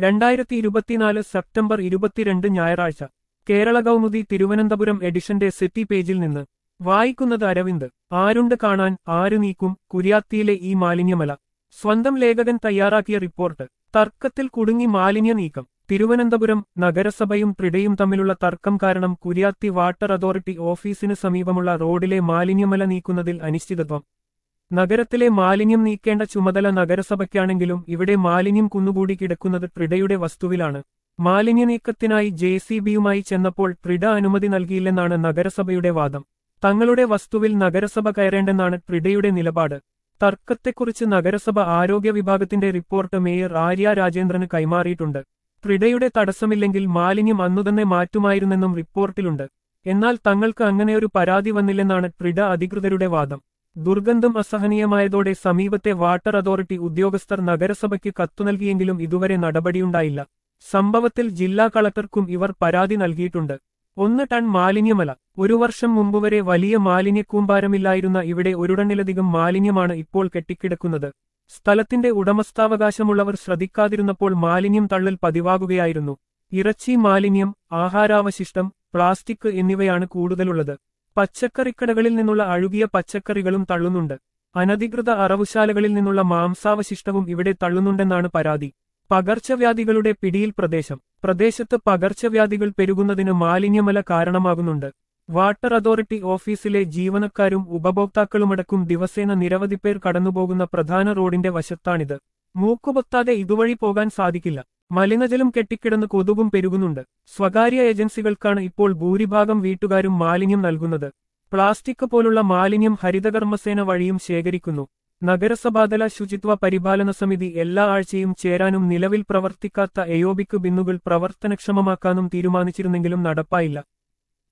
രണ്ടായിരത്തി ഇരുപത്തിനാല് സെപ്റ്റംബർ ഇരുപത്തിരണ്ട് ഞായറാഴ്ച കേരള കൗമുദി തിരുവനന്തപുരം എഡിഷന്റെ സിറ്റി പേജിൽ നിന്ന് വായിക്കുന്നത് അരവിന്ദ് ആരുണ്ട് കാണാൻ ആര് നീക്കും കുര്യാത്തിയിലെ ഈ മാലിന്യമല സ്വന്തം ലേഖകൻ തയ്യാറാക്കിയ റിപ്പോർട്ട് തർക്കത്തിൽ കുടുങ്ങി മാലിന്യ നീക്കം തിരുവനന്തപുരം നഗരസഭയും ട്രിഡയും തമ്മിലുള്ള തർക്കം കാരണം കുര്യാത്തി വാട്ടർ അതോറിറ്റി ഓഫീസിന് സമീപമുള്ള റോഡിലെ മാലിന്യമല നീക്കുന്നതിൽ അനിശ്ചിതത്വം നഗരത്തിലെ മാലിന്യം നീക്കേണ്ട ചുമതല നഗരസഭയ്ക്കാണെങ്കിലും ഇവിടെ മാലിന്യം കുന്നുകൂടി കിടക്കുന്നത് ട്രിഡയുടെ വസ്തുവിലാണ് മാലിന്യ നീക്കത്തിനായി ജെ സി ബിയുമായി ചെന്നപ്പോൾ ട്രിഡ അനുമതി നൽകിയില്ലെന്നാണ് നഗരസഭയുടെ വാദം തങ്ങളുടെ വസ്തുവിൽ നഗരസഭ കയറേണ്ടെന്നാണ് ട്രിഡയുടെ നിലപാട് തർക്കത്തെക്കുറിച്ച് നഗരസഭ ആരോഗ്യ വിഭാഗത്തിന്റെ റിപ്പോർട്ട് മേയർ ആര്യ രാജേന്ദ്രന് കൈമാറിയിട്ടുണ്ട് ട്രിഡയുടെ തടസ്സമില്ലെങ്കിൽ മാലിന്യം അന്നുതന്നെ മാറ്റുമായിരുന്നെന്നും റിപ്പോർട്ടിലുണ്ട് എന്നാൽ തങ്ങൾക്ക് അങ്ങനെയൊരു പരാതി വന്നില്ലെന്നാണ് ട്രിഡ അധികൃതരുടെ വാദം ദുർഗന്ധം അസഹനീയമായതോടെ സമീപത്തെ വാട്ടർ അതോറിറ്റി ഉദ്യോഗസ്ഥർ നഗരസഭയ്ക്ക് കത്തു നൽകിയെങ്കിലും ഇതുവരെ നടപടിയുണ്ടായില്ല സംഭവത്തിൽ ജില്ലാ കളക്ടർക്കും ഇവർ പരാതി നൽകിയിട്ടുണ്ട് ഒന്ന് ടൺ മാലിന്യമല ഒരു വർഷം മുമ്പ് വരെ വലിയ മാലിന്യക്കൂമ്പാരമില്ലായിരുന്ന ഇവിടെ ഒരു ടണ്ണിലധികം മാലിന്യമാണ് ഇപ്പോൾ കെട്ടിക്കിടക്കുന്നത് സ്ഥലത്തിന്റെ ഉടമസ്ഥാവകാശമുള്ളവർ ശ്രദ്ധിക്കാതിരുന്നപ്പോൾ മാലിന്യം തള്ളൽ പതിവാകുകയായിരുന്നു ഇറച്ചി മാലിന്യം ആഹാരാവശിഷ്ടം പ്ലാസ്റ്റിക് എന്നിവയാണ് കൂടുതലുള്ളത് പച്ചക്കറിക്കടകളിൽ നിന്നുള്ള അഴുകിയ പച്ചക്കറികളും തള്ളുന്നുണ്ട് അനധികൃത അറവുശാലകളിൽ നിന്നുള്ള മാംസാവശിഷ്ടവും ഇവിടെ തള്ളുന്നുണ്ടെന്നാണ് പരാതി പകർച്ചവ്യാധികളുടെ പിടിയിൽ പ്രദേശം പ്രദേശത്ത് പകർച്ചവ്യാധികൾ പെരുകുന്നതിന് മാലിന്യമല കാരണമാകുന്നുണ്ട് വാട്ടർ അതോറിറ്റി ഓഫീസിലെ ജീവനക്കാരും ഉപഭോക്താക്കളുമടക്കം ദിവസേന നിരവധി പേർ കടന്നുപോകുന്ന പ്രധാന റോഡിന്റെ വശത്താണിത് മൂക്കുപൊത്താതെ ഇതുവഴി പോകാൻ സാധിക്കില്ല മലിനജലം കെട്ടിക്കിടന്ന് കൊതുകും പെരുകുന്നുണ്ട് സ്വകാര്യ ഏജൻസികൾക്കാണ് ഇപ്പോൾ ഭൂരിഭാഗം വീട്ടുകാരും മാലിന്യം നൽകുന്നത് പ്ലാസ്റ്റിക് പോലുള്ള മാലിന്യം ഹരിതകർമ്മസേന വഴിയും ശേഖരിക്കുന്നു നഗരസഭാതല ശുചിത്വ പരിപാലന സമിതി എല്ലാ ആഴ്ചയും ചേരാനും നിലവിൽ പ്രവർത്തിക്കാത്ത എയോബിക് ബിന്നുകൾ പ്രവർത്തനക്ഷമമാക്കാനും തീരുമാനിച്ചിരുന്നെങ്കിലും നടപ്പായില്ല